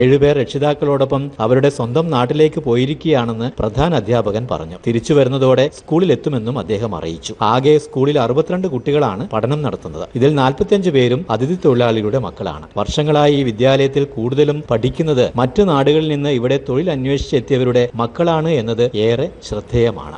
ഏഴുപേർ രക്ഷിതാക്കളോടൊപ്പം അവരുടെ സ്വന്തം നാട്ടിലേക്ക് പോയിരിക്കുകയാണെന്ന് പ്രധാന അധ്യാപകൻ പറഞ്ഞു തിരിച്ചു വരുന്നതോടെ സ്കൂളിൽ എത്തുമെന്നും അദ്ദേഹം അറിയിച്ചു ആകെ സ്കൂളിൽ അറുപത്തിരണ്ട് കുട്ടികളാണ് പഠനം നടത്തുന്നത് ഇതിൽ നാൽപ്പത്തിയഞ്ച് പേരും അതിഥി തൊഴിലാളികളുടെ മക്കളാണ് വർഷങ്ങളായി ഈ വിദ്യാലയത്തിൽ കൂടുതലും പഠിക്കുന്നത് മറ്റു നാടുകളിൽ നിന്ന് ഇവിടെ തൊഴിൽ അന്വേഷിച്ചെത്തിയവരുടെ മക്കളാണ് എന്നത് ഏറെ ശ്രദ്ധേയമാണ്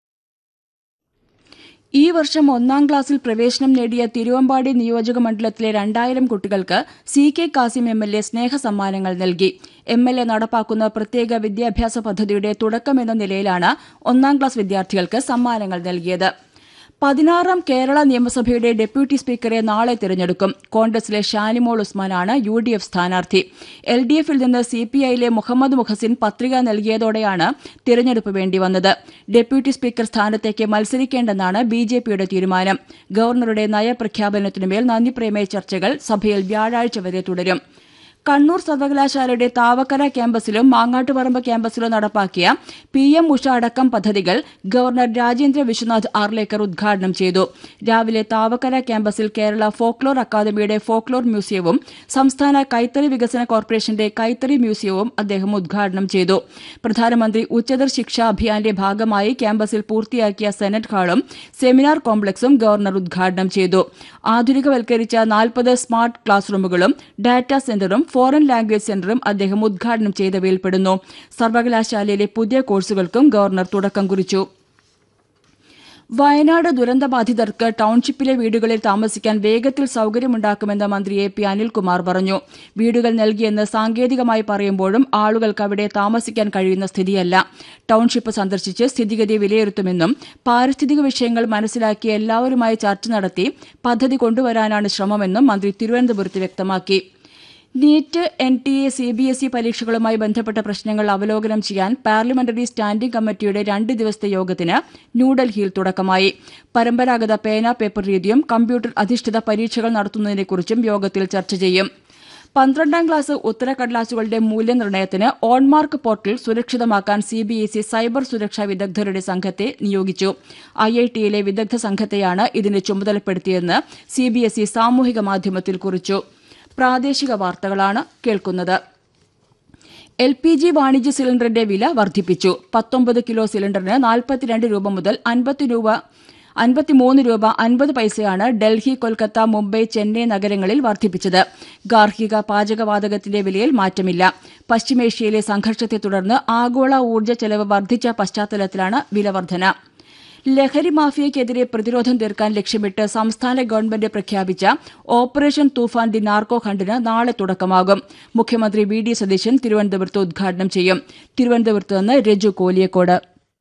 ഈ വർഷം ഒന്നാം ക്ലാസ്സിൽ പ്രവേശനം നേടിയ തിരുവമ്പാടി നിയോജക മണ്ഡലത്തിലെ രണ്ടായിരം കുട്ടികൾക്ക് C K Kasim M L A സ്നേഹസമ്മാനങ്ങൾ നൽകി എം എൽ എ നടപ്പാക്കുന്ന പ്രത്യേക വിദ്യാഭ്യാസ പദ്ധതിയുടെ തുടക്കമെന്ന നിലയിലാണ് ഒന്നാം ക്ലാസ് വിദ്യാർത്ഥികൾക്ക് സമ്മാനങ്ങൾ നൽകിയത് പതിനാറാം കേരള നിയമസഭയുടെ ഡെപ്യൂട്ടി സ്പീക്കറെ നാളെ തിരഞ്ഞെടുക്കും കോൺഗ്രസിലെ ഷാനിമോൾ ഉസ്മാനാണ് യു ഡി എഫ് സ്ഥാനാർത്ഥി എൽ ഡി എഫിൽ നിന്ന് സി പി ഐയിലെ മുഹമ്മദ് മുഹസിൻ പത്രിക നൽകിയതോടെയാണ് തിരഞ്ഞെടുപ്പ് വേണ്ടിവന്നത് ഡെപ്യൂട്ടി സ്പീക്കർ സ്ഥാനത്തേക്ക് മത്സരിക്കേണ്ടെന്നാണ് ബി ജെ പിയുടെ തീരുമാനം ഗവർണറുടെ നയപ്രഖ്യാപനത്തിനുമേൽ നന്ദിപ്രമേയ ചർച്ചകൾ സഭയിൽ വ്യാഴാഴ്ച വരെ തുടരും കണ്ണൂർ സർവകലാശാലയുടെ താവക്കര ക്യാമ്പസിലും മാങ്ങാട്ടുപറമ്പ് ക്യാമ്പസിലും നടപ്പാക്കിയ പി എം ഉഷ അടക്കം പദ്ധതികൾ ഗവർണർ രാജേന്ദ്ര വിശ്വനാഥ് ആർലേക്കർ ഉദ്ഘാടനം ചെയ്തു രാവിലെ താവക്കര ക്യാമ്പസിൽ കേരള ഫോക്ലോർ അക്കാദമിയുടെ ഫോക്ലോർ മ്യൂസിയവും സംസ്ഥാന കൈത്തറി വികസന കോർപ്പറേഷന്റെ കൈത്തറി മ്യൂസിയവും അദ്ദേഹം ഉദ്ഘാടനം ചെയ്തു പ്രധാനമന്ത്രി ഉച്ചതർ ശിക്ഷാ അഭിയാന്റെ ഭാഗമായി ക്യാമ്പസിൽ പൂർത്തിയാക്കിയ സെനറ്റ് ഹാളും സെമിനാർ കോംപ്ലക്സും ഗവർണർ ഉദ്ഘാടനം ചെയ്തു ആധുനികവൽക്കരിച്ച നാൽപ്പത് സ്മാർട്ട് ക്ലാസ് റൂമുകളും ഡാറ്റാ സെന്ററും ഫോറിൻ ലാംഗ്വേജ് സെന്ററും അദ്ദേഹം ഉദ്ഘാടനം ചെയ്തവയിൽപ്പെടുന്നു സർവകലാശാലയിലെ പുതിയ കോഴ്സുകൾക്കും ഗവർണർ തുടക്കം കുറിച്ചു വയനാട് ദുരന്തബാധിതർക്ക് ടൌൺഷിപ്പിലെ വീടുകളിൽ താമസിക്കാൻ വേഗത്തിൽ സൌകര്യമുണ്ടാക്കുമെന്ന് മന്ത്രി എ പി അനിൽകുമാർ പറഞ്ഞു വീടുകൾ നൽകിയെന്ന് സാങ്കേതികമായി പറയുമ്പോഴും ആളുകൾക്ക് അവിടെ താമസിക്കാൻ കഴിയുന്ന സ്ഥിതിയല്ല ടൌൺഷിപ്പ് സന്ദർശിച്ച് സ്ഥിതിഗതി വിലയിരുത്തുമെന്നും പാരിസ്ഥിതിക വിഷയങ്ങൾ മനസ്സിലാക്കി എല്ലാവരുമായി ചർച്ച നടത്തി പദ്ധതി കൊണ്ടുവരാനാണ് ശ്രമമെന്നും മന്ത്രി തിരുവനന്തപുരത്ത് വ്യക്തമാക്കി NEET N T A C B S E പരീക്ഷകളുമായി ബന്ധപ്പെട്ട പ്രശ്നങ്ങൾ അവലോകനം ചെയ്യാൻ പാർലമെന്ററി സ്റ്റാൻഡിംഗ് കമ്മിറ്റിയുടെ രണ്ട് ദിവസത്തെ യോഗത്തിന് ന്യൂഡൽഹിയിൽ തുടക്കമായി പരമ്പരാഗത പേന പേപ്പർ രീതിയും കമ്പ്യൂട്ടർ അധിഷ്ഠിത പരീക്ഷകൾ നടത്തുന്നതിനെക്കുറിച്ചും യോഗത്തിൽ ചർച്ച ചെയ്യും പന്ത്രണ്ടാം ക്ലാസ് ഉത്തരക്കടലാസുകളുടെ മൂല്യനിർണ്ണയത്തിന് ഓൺമാർക്ക് പോർട്ടൽ സുരക്ഷിതമാക്കാൻ C B S E cyber സുരക്ഷാ വിദഗ്ധരുടെ സംഘത്തെ നിയോഗിച്ചു ഐ ഐ ടിയിലെ വിദഗ്ധ സംഘത്തെയാണ് ഇതിന് ചുമതലപ്പെടുത്തിയതെന്ന് സി ബി എസ് ഇ സാമൂഹിക മാധ്യമത്തിൽ കുറിച്ചു പ്രാദേശിക വാർത്തകളാണ് കേൾക്കുന്നത് എൽ പി ജി വാണിജ്യ സിലിണ്ടറിന്റെ വില വർദ്ധിപ്പിച്ചു പത്തൊമ്പത് കിലോ സിലിണ്ടറിന് നാൽപ്പത്തിരണ്ട് രൂപ മുതൽ അൻപത്തി രൂപ അൻപത്തിമൂന്ന് രൂപ അൻപത് പൈസയാണ് ഡൽഹി കൊൽക്കത്ത മുംബൈ ചെന്നൈ നഗരങ്ങളിൽ വർദ്ധിപ്പിച്ചത് ഗാർഹിക പാചകവാതകത്തിന്റെ വിലയിൽ മാറ്റമില്ല പശ്ചിമേഷ്യയിലെ സംഘർഷത്തെ തുടർന്ന് ആഗോള ഊർജ്ജ ചെലവ് വർദ്ധിച്ച പശ്ചാത്തലത്തിലാണ് വില വർധന ലഹരി മാഫിയയ്ക്കെതിരെ പ്രതിരോധം തീർക്കാൻ ലക്ഷ്യമിട്ട് സംസ്ഥാന ഗവൺമെന്റ് പ്രഖ്യാപിച്ച ഓപ്പറേഷൻ തൂഫാൻ ദി നാർക്കോ ഹണ്ടിന് നാളെ തുടക്കമാകും മുഖ്യമന്ത്രി വി ഡി സതീശൻ തിരുവനന്തപുരത്ത് ഉദ്ഘാടനം ചെയ്യും തിരുവനന്തപുരത്ത് നിന്ന് രജു കോലിയക്കോട്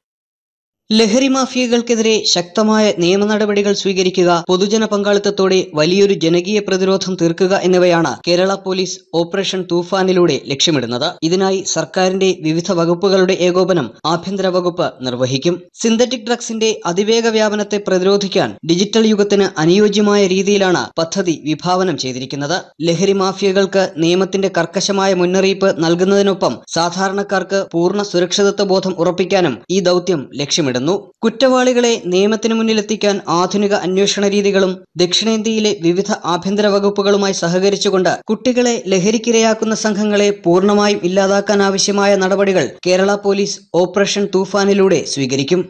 ലഹരി മാഫിയകൾക്കെതിരെ ശക്തമായ നിയമ നടപടികൾ സ്വീകരിക്കുക പൊതുജന പങ്കാളിത്തത്തോടെ വലിയൊരു ജനകീയ പ്രതിരോധം തീർക്കുക എന്നിവയാണ് കേരള പോലീസ് ഓപ്പറേഷൻ തൂഫാനിലൂടെ ലക്ഷ്യമിടുന്നത് ഇതിനായി സർക്കാരിന്റെ വിവിധ വകുപ്പുകളുടെ ഏകോപനം ആഭ്യന്തര വകുപ്പ് നിർവഹിക്കും സിന്തറ്റിക് ഡ്രഗ്സിന്റെ അതിവേഗ വ്യാപനത്തെ പ്രതിരോധിക്കാൻ ഡിജിറ്റൽ യുഗത്തിന് അനുയോജ്യമായ രീതിയിലാണ് പദ്ധതി വിഭാവനം ചെയ്തിരിക്കുന്നത് ലഹരി മാഫിയകൾക്ക് നിയമത്തിന്റെ കർക്കശമായ മുന്നറിയിപ്പ് നൽകുന്നതിനൊപ്പം സാധാരണക്കാർക്ക് പൂർണ്ണ സുരക്ഷിതത്വ ബോധം ഉറപ്പിക്കാനും ഈ ദൗത്യം ലക്ഷ്യമിടുന്നു കുറ്റവാളികളെ നിയമത്തിന് മുന്നിലെത്തിക്കാൻ ആധുനിക അന്വേഷണ രീതികളും ദക്ഷിണേന്ത്യയിലെ വിവിധ ആഭ്യന്തര വകുപ്പുകളുമായി സഹകരിച്ചുകൊണ്ട് കുട്ടികളെ ലഹരിക്കിരയാക്കുന്ന സംഘങ്ങളെ പൂർണ്ണമായും ഇല്ലാതാക്കാൻ ആവശ്യമായ നടപടികൾ കേരള പോലീസ് ഓപ്പറേഷൻ തൂഫാനിലൂടെ സ്വീകരിക്കും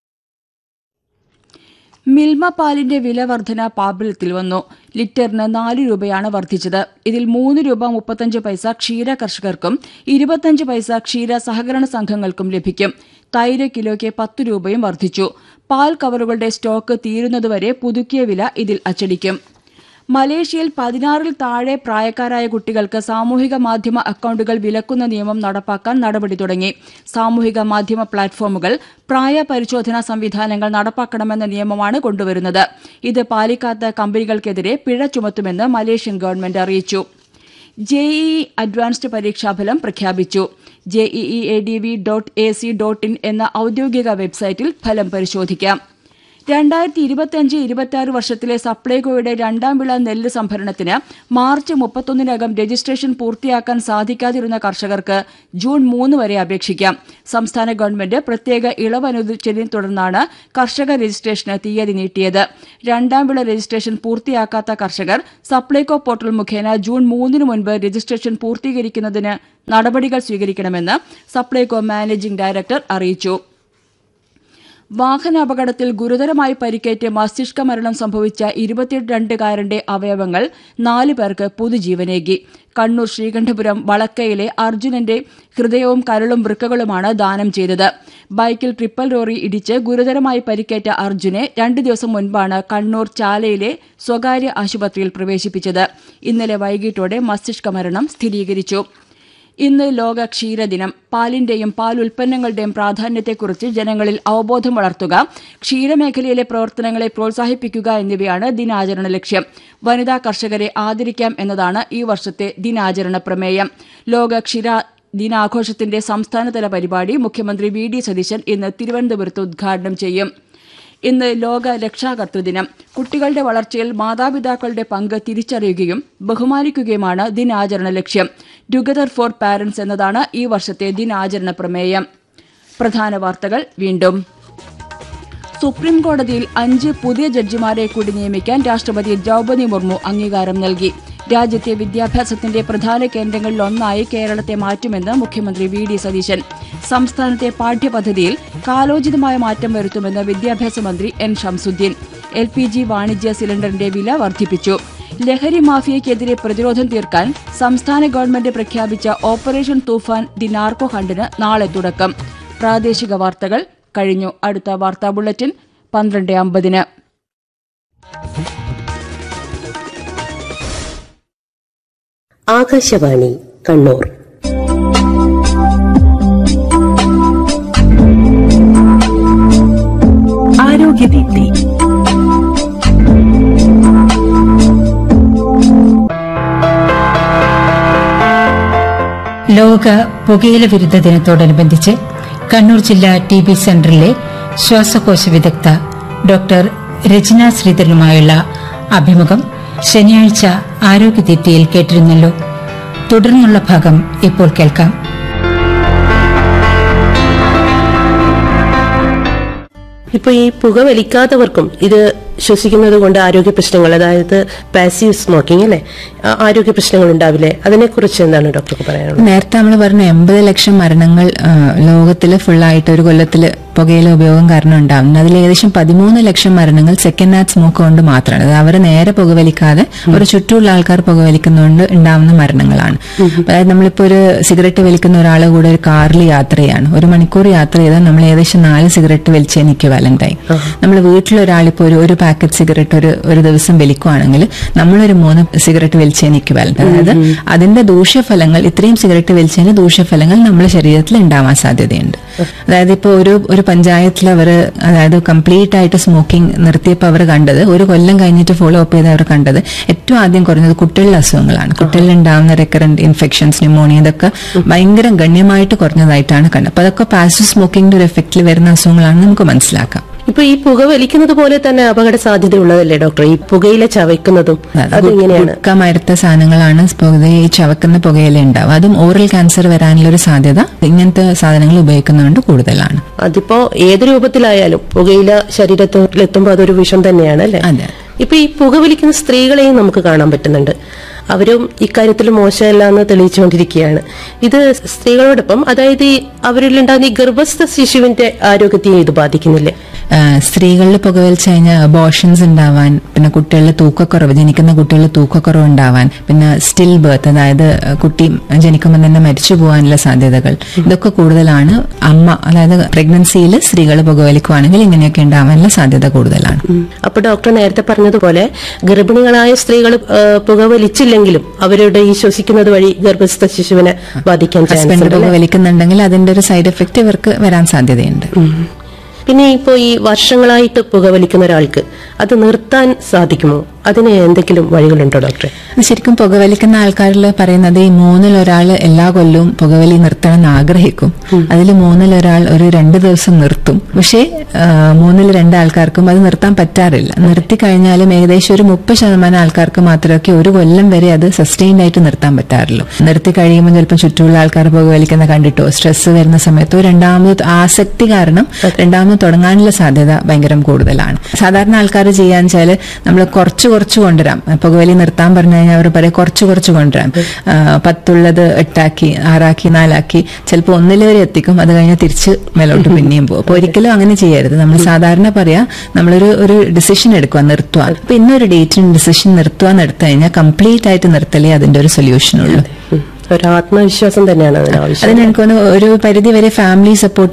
മിൽമ പാലിന്റെ വില വർധന പ്രാബല്യത്തിൽ വന്നു ലിറ്ററിന് നാല് രൂപയാണ് വർദ്ധിച്ചത് ഇതിൽ മൂന്ന് രൂപ മുപ്പത്തഞ്ച് പൈസ ക്ഷീര കർഷകർക്കും ഇരുപത്തഞ്ച് പൈസ ക്ഷീര സഹകരണ സംഘങ്ങൾക്കും ലഭിക്കും തൈര് കിലോയ്ക്ക് പത്ത് രൂപയും വർദ്ധിച്ചു പാൽ കവറുകളുടെ സ്റ്റോക്ക് തീരുന്നതുവരെ പുതുക്കിയ വില ഇതിൽ അച്ചടിക്കും മലേഷ്യയിൽ പതിനാറിൽ താഴെ പ്രായക്കാരായ കുട്ടികൾക്ക് സാമൂഹിക മാധ്യമ അക്കൌണ്ടുകൾ വിലക്കുന്ന നിയമം നടപ്പാക്കാൻ നടപടി തുടങ്ങി സാമൂഹിക മാധ്യമ പ്ലാറ്റ്ഫോമുകൾ പ്രായ പരിശോധനാ സംവിധാനങ്ങൾ നടപ്പാക്കണമെന്ന നിയമമാണ് കൊണ്ടുവരുന്നത് ഇത് പാലിക്കാത്ത കമ്പനികൾക്കെതിരെ പിഴ ചുമത്തുമെന്ന് മലേഷ്യൻ ഗവൺമെന്റ് അറിയിച്ചു ജെഇഇ അഡ്വാൻസ്ഡ് പരീക്ഷാഫലം പ്രഖ്യാപിച്ചു J E E A D V dot A C dot in എന്ന ഔദ്യോഗിക വെബ്സൈറ്റിൽ ഫലം പരിശോധിക്കാം രണ്ടായിരത്തി ഇരുപത്തിയഞ്ച് ഇരുപത്തിയാറ് വർഷത്തിലെ സപ്ലൈകോയുടെ രണ്ടാം വിള നെല്ല് സംഭരണത്തിന് മാർച്ച് മുപ്പത്തൊന്നിനകം രജിസ്ട്രേഷൻ പൂർത്തിയാക്കാൻ സാധിക്കാതിരുന്ന കർഷകർക്ക് ജൂൺ മൂന്ന് വരെ അപേക്ഷിക്കാം സംസ്ഥാന ഗവൺമെന്റ് പ്രത്യേക ഇളവ് അനുവദിച്ചതിനെ തുടർന്നാണ് കർഷക രജിസ്ട്രേഷന് തീയതി നീട്ടിയത് രണ്ടാം വിള രജിസ്ട്രേഷൻ പൂർത്തിയാക്കാത്ത കർഷകർ സപ്ലൈകോ പോർട്ടൽ മുഖേന ജൂൺ മൂന്നിന് മുൻപ് രജിസ്ട്രേഷൻ പൂർത്തീകരിക്കുന്നതിന് നടപടികൾ സ്വീകരിക്കണമെന്ന് സപ്ലൈകോ മാനേജിംഗ് ഡയറക്ടർ അറിയിച്ചു വാഹനാപകടത്തിൽ ഗുരുതരമായി പരിക്കേറ്റ് മസ്തിഷ്ക മരണം സംഭവിച്ച ഇരുപത്തിരണ്ടുകാരന്റെ അവയവങ്ങൾ നാല് പേർക്ക് പുതുജീവനേകി കണ്ണൂർ ശ്രീകണ്ഠപുരം വളക്കയിലെ അർജുനന്റെ ഹൃദയവും കരളും വൃക്കകളുമാണ് ദാനം ചെയ്തത് ബൈക്കിൽ ട്രിപ്പൽ ലോറി ഇടിച്ച് ഗുരുതരമായി പരിക്കേറ്റ അർജുനെ രണ്ടു ദിവസം മുൻപാണ് കണ്ണൂർ ചാലയിലെ സ്വകാര്യ ആശുപത്രിയിൽ പ്രവേശിപ്പിച്ചത് ഇന്നലെ വൈകിട്ടോടെ മസ്തിഷ്ക മരണം സ്ഥിരീകരിച്ചു ഇന്ന് ലോക ക്ഷീരദിനം പാലിന്റെയും പാൽ ഉൽപ്പന്നങ്ങളുടെയും പ്രാധാന്യത്തെക്കുറിച്ച് ജനങ്ങളിൽ അവബോധം വളർത്തുക ക്ഷീരമേഖലയിലെ പ്രവർത്തനങ്ങളെ പ്രോത്സാഹിപ്പിക്കുക എന്നിവയാണ് ദിനാചരണ ലക്ഷ്യം വനിതാ കർഷകരെ ആദരിക്കാം എന്നതാണ് ഈ വർഷത്തെ ദിനാചരണ പ്രമേയം ലോക ക്ഷീര ദിനാഘോഷത്തിന്റെ സംസ്ഥാനതല പരിപാടി മുഖ്യമന്ത്രി വി ഡി സതീശൻ ഇന്ന് തിരുവനന്തപുരത്ത് ഉദ്ഘാടനം ചെയ്യും ഇന്ന് ലോക രക്ഷാകർതൃദിനം കുട്ടികളുടെ വളർച്ചയിൽ മാതാപിതാക്കളുടെ പങ്ക് തിരിച്ചറിയുകയും ബഹുമാനിക്കുകയുമാണ് ദിനാചരണ ലക്ഷ്യം ടുഗദർ ഫോർ പാരന്റ്സ് എന്നതാണ് ഈ വർഷത്തെ ദിനാചരണ പ്രമേയം പ്രധാന വാർത്തകൾ വീണ്ടും സുപ്രീം കോടതിയിൽ അഞ്ച് പുതിയ ജഡ്ജിമാരെ കൂടി നിയമിക്കാൻ രാഷ്ട്രപതി ദ്രൗപദി മുർമു അംഗീകാരം നൽകി രാജ്യത്തെ വിദ്യാഭ്യാസത്തിന്റെ പ്രധാന കേന്ദ്രങ്ങളിലൊന്നായി കേരളത്തെ മാറ്റുമെന്ന് മുഖ്യമന്ത്രി വി ഡി സതീശൻ സംസ്ഥാനത്തെ പാഠ്യപദ്ധതിയിൽ കാലോചിതമായ മാറ്റം വരുത്തുമെന്ന് വിദ്യാഭ്യാസ മന്ത്രി N Shamsuddin L P G വാണിജ്യ സിലിണ്ടറിന്റെ വില വർദ്ധിപ്പിച്ചു ലഹരി മാഫിയയ്ക്കെതിരെ പ്രതിരോധം തീർക്കാൻ സംസ്ഥാന ഗവൺമെന്റ് പ്രഖ്യാപിച്ച ഓപ്പറേഷൻ തൂഫാൻ ദി നാർക്കോ ഹണ്ടിന് നാളെ തുടക്കം പ്രാദേശിക വാർത്തകൾ കഴിഞ്ഞു അടുത്ത വാർത്താ ബുള്ളറ്റിൻ പന്ത്രണ്ട് അമ്പതിന് ആകാശവാണി കണ്ണൂർ ആരോഗ്യദീപ്തി ലോക പുകയില വിരുദ്ധ ദിനത്തോടനുബന്ധിച്ച് കണ്ണൂർ ജില്ലാ ടി ബി സെന്ററിലെ ശ്വാസകോശ വിദഗ്ധ ഡോക്ടർ രചന ശ്രീധരനുമായുള്ള അഭിമുഖം ശനിയാഴ്ച ആരോഗ്യദീപ്തിയിൽ കേട്ടിരുന്നല്ലോ തുടർന്നുള്ള ഭാഗം ഇപ്പോൾ കേൾക്കാം ഇപ്പൊ ഈ പുക വലിക്കാത്തവർക്കും ഇത് ശ്വസിക്കുന്നത് കൊണ്ട് ആരോഗ്യ പ്രശ്നങ്ങൾ അതായത് പാസീവ് സ്മോക്കിംഗ് അല്ലെ ആ- ആരോഗ്യ പ്രശ്നങ്ങൾ ഉണ്ടാവില്ലേ അതിനെക്കുറിച്ച് എന്താണ് ഡോക്ടർക്ക് പറയാനുള്ളത് നേരത്തെ നമ്മൾ പറഞ്ഞ എൺപത് ലക്ഷം മരണങ്ങൾ ലോകത്തിൽ ഫുള്ളായിട്ട് ഒരു കൊല്ലത്തിൽ പുകയില ഉപയോഗം കാരണം ഉണ്ടാവുന്നത് അതിൽ ഏകദേശം പതിമൂന്ന് ലക്ഷം മരണങ്ങൾ സെക്കൻഡ് ഹാൻഡ് സ്മോക്ക് കൊണ്ട് മാത്രമാണ് അത് അവർ നേരെ പുകവലിക്കാതെ ഒരു ചുറ്റുമുള്ള ആൾക്കാർ പുകവലിക്കുന്നതുകൊണ്ട് ഉണ്ടാവുന്ന മരണങ്ങളാണ് അതായത് നമ്മളിപ്പോ ഒരു സിഗരറ്റ് വലിക്കുന്ന ഒരാളെ കൂടെ ഒരു കാറിൽ യാത്ര ചെയ്യാണ് ഒരു മണിക്കൂർ യാത്ര ചെയ്താൽ നമ്മൾ ഏകദേശം നാല് സിഗരറ്റ് വലിച്ചതിന് ഇക്വലന്റ് ആയി നമ്മൾ വീട്ടിലൊരാളിപ്പോ ഒരു ഒരു പാക്കറ്റ് സിഗരറ്റ് ഒരു ഒരു ദിവസം വലിക്കുവാണെങ്കിൽ നമ്മളൊരു മൂന്ന് സിഗരറ്റ് വലിച്ചതിന് ഇക്വലന്റ് അതായത് അതിന്റെ ദൂഷ്യഫലങ്ങൾ ഇത്രയും സിഗരറ്റ് വലിച്ചതിന് ദൂഷ്യഫലങ്ങൾ നമ്മുടെ ശരീരത്തിൽ ഉണ്ടാവാൻ സാധ്യതയുണ്ട് അതായത് ഇപ്പോൾ ഒരു ഒരു പഞ്ചായത്തിൽ അവർ അതായത് കംപ്ലീറ്റ് ആയിട്ട് സ്മോക്കിംഗ് നിർത്തിയപ്പോൾ അവർ കണ്ടത് ഒരു കൊല്ലം കഴിഞ്ഞിട്ട് ഫോളോ അപ്പ് ചെയ്ത് അവർ കണ്ടത് ഏറ്റവും ആദ്യം കുറഞ്ഞത് കുട്ടികളുടെ അസുഖങ്ങളാണ് കുട്ടികളിൽ ഉണ്ടാവുന്ന റെക്കറന്റ് ഇൻഫെക്ഷൻസ് ന്യൂമോണിയ ഇതൊക്കെ ഭയങ്കര ഗണ്യമായിട്ട് കുറഞ്ഞതായിട്ടാണ് കണ്ടത് അപ്പൊ അതൊക്കെ പാസീവ് സ്മോക്കിംഗിന്റെ ഒരു എഫക്റ്റിൽ വരുന്ന അസുഖങ്ങളാണെന്ന് നമുക്ക് മനസ്സിലാക്കാം ഇപ്പൊ ഈ പുക വലിക്കുന്നത് പോലെ തന്നെ അപകട സാധ്യത ഉള്ളതല്ലേ ഡോക്ടർ ഈ പുകയില ചവയ്ക്കുന്നതും അതെങ്ങനെയാണ് ഗുഡ്ക മരുത്ത സാധനങ്ങളാണ് പുക- ഈ ചവക്കുന്ന പുകയില ഉണ്ടാവുക അതും ഓറൽ ക്യാൻസർ വരാനുള്ള ഒരു സാധ്യത ഇങ്ങനത്തെ സാധനങ്ങൾ ഉപയോഗിക്കുന്നതുകൊണ്ട് കൂടുതലാണ് അതിപ്പോ ഏത് രൂപത്തിലായാലും പുകയില ശരീരത്തിലെത്തുമ്പോൾ അതൊരു വിഷം തന്നെയാണ് അല്ലെ അതെ. ഇപ്പൊ ഈ പുകവലിക്കുന്ന സ്ത്രീകളെയും നമുക്ക് കാണാൻ പറ്റുന്നുണ്ട് അവരും ഇക്കാര്യത്തിൽ മോശമല്ല എന്ന് തെളിയിച്ചുകൊണ്ടിരിക്കുകയാണ് ഇത് സ്ത്രീകളോടൊപ്പം അതായത് ഈ അവരിലുണ്ടാകുന്ന ഈ ഗർഭസ്ഥ ശിശുവിന്റെ ആരോഗ്യത്തെയും ഇത് ബാധിക്കുന്നില്ലേ സ്ത്രീകളിൽ പുകവലിച്ച് കഴിഞ്ഞാൽ അബോഷൻസ് ഉണ്ടാവാൻ പിന്നെ കുട്ടികളിൽ തൂക്കക്കുറവ് ജനിക്കുന്ന കുട്ടികളിൽ തൂക്കക്കുറവ് ഉണ്ടാവാൻ പിന്നെ സ്റ്റിൽ ബർത്ത് അതായത് ആ, കുട്ടി ജനിക്കുമ്പോൾ തന്നെ മരിച്ചു പോകാനുള്ള സാധ്യതകൾ ഇതൊക്കെ കൂടുതലാണ് അമ്മ അതായത് പ്രഗ്നൻസിയിൽ സ്ത്രീകൾ പുകവലിക്കുവാണെങ്കിൽ ഇങ്ങനെയൊക്കെ ഉണ്ടാവാനുള്ള സാധ്യത കൂടുതലാണ് അപ്പൊ ഡോക്ടർ നേരത്തെ പറഞ്ഞതുപോലെ ഗർഭിണികളായ സ്ത്രീകൾ പുകവലിച്ചില്ലെങ്കിലും അവരുടെ ഈ ശ്വസിക്കുന്നത് വഴി ഗർഭസ്ഥ ശിശുവിനെ ബാധിക്കാൻ ചാൻസ് ഹസ്ബൻഡ് ഉണ്ട് അല്ലേ? പുകവലിക്കുന്നുണ്ടെങ്കിൽ അതിന്റെ ഒരു സൈഡ് എഫക്ട് ഇവർക്ക് വരാൻ സാധ്യതയുണ്ട് പിന്നെ ഇപ്പോൾ ഈ വർഷങ്ങളായിട്ട് പുകവലിക്കുന്ന ഒരാൾക്ക് അത് നിർത്താൻ സാധിക്കുമോ അതിന് എന്തെങ്കിലും വഴികളുണ്ടോ ഡോക്ടറെ ഇത് ശരിക്കും പുകവലിക്കുന്ന ആൾക്കാരിൽ പറയുന്നത് ഈ മൂന്നിൽ ഒരാൾ എല്ലാ കൊല്ലവും പുകവലി നിർത്തണം എന്ന് ആഗ്രഹിക്കും അതിൽ മൂന്നിൽ ഒരാൾ ഒരു രണ്ട് ദിവസം നിർത്തും പക്ഷേ ആ, മൂന്നിൽ രണ്ട് ആൾക്കാർക്കും അത് നിർത്താൻ പറ്റാറില്ല നിർത്തി കഴിഞ്ഞാലും ഏകദേശം ഒരു മുപ്പത് ശതമാനം ആൾക്കാർക്ക് മാത്രമൊക്കെ ഒരു കൊല്ലം വരെ അത് സസ്റ്റെയിൻഡ് ആയിട്ട് നിർത്താൻ പറ്റാറുള്ളൂ നിർത്തി കഴിയുമ്പോൾ ചിലപ്പോൾ ചുറ്റുമുള്ള ആൾക്കാർ പുകവലിക്കുന്ന കണ്ടിട്ടോ സ്ട്രെസ് വരുന്ന സമയത്തോ രണ്ടാമത് ആസക്തി കാരണം രണ്ടാമത് തുടങ്ങാനുള്ള സാധ്യത ഭയങ്കര കൂടുതലാണ് സാധാരണ ആൾക്കാർ ചെയ്യാന്ന് വെച്ചാൽ നമ്മൾ കുറച്ച് കുറച്ച് കൊണ്ടുവരാം പുകവലി നിർത്താൻ പറഞ്ഞു കഴിഞ്ഞാൽ അവർ പറയും കുറച്ച് കുറച്ച് കൊണ്ടുവരാം ആ, പത്തുള്ളത് എട്ടാക്കി ആറാക്കി നാലാക്കി ചിലപ്പോൾ ഒന്നിൽ വരെ എത്തിക്കും അത് കഴിഞ്ഞാൽ തിരിച്ച് മേലോട്ട് പിന്നെയും പോകും അപ്പോൾ ഒരിക്കലും അങ്ങനെ ചെയ്യരുത് നമ്മൾ സാധാരണ പറയാ നമ്മളൊരു ഒരു ഡിസിഷൻ എടുക്കുക നിർത്തുക അപ്പൊ ഇന്നൊരു ഡേറ്റിന് ഡിസിഷൻ നിർത്തുക എന്ന് എടുത്തു കഴിഞ്ഞാൽ കംപ്ലീറ്റ് ആയിട്ട് നിർത്തലേ അതിന്റെ ഒരു സൊല്യൂഷൻ ഉള്ളൂ ഉം. ഒരു ആത്മവിശ്വാസം തന്നെയാണ് അതിന് ആവശ്യം അതിന് എനിക്ക് തോന്നുന്നു ഒരു പരിധി വരെ ഫാമിലി സപ്പോർട്ട്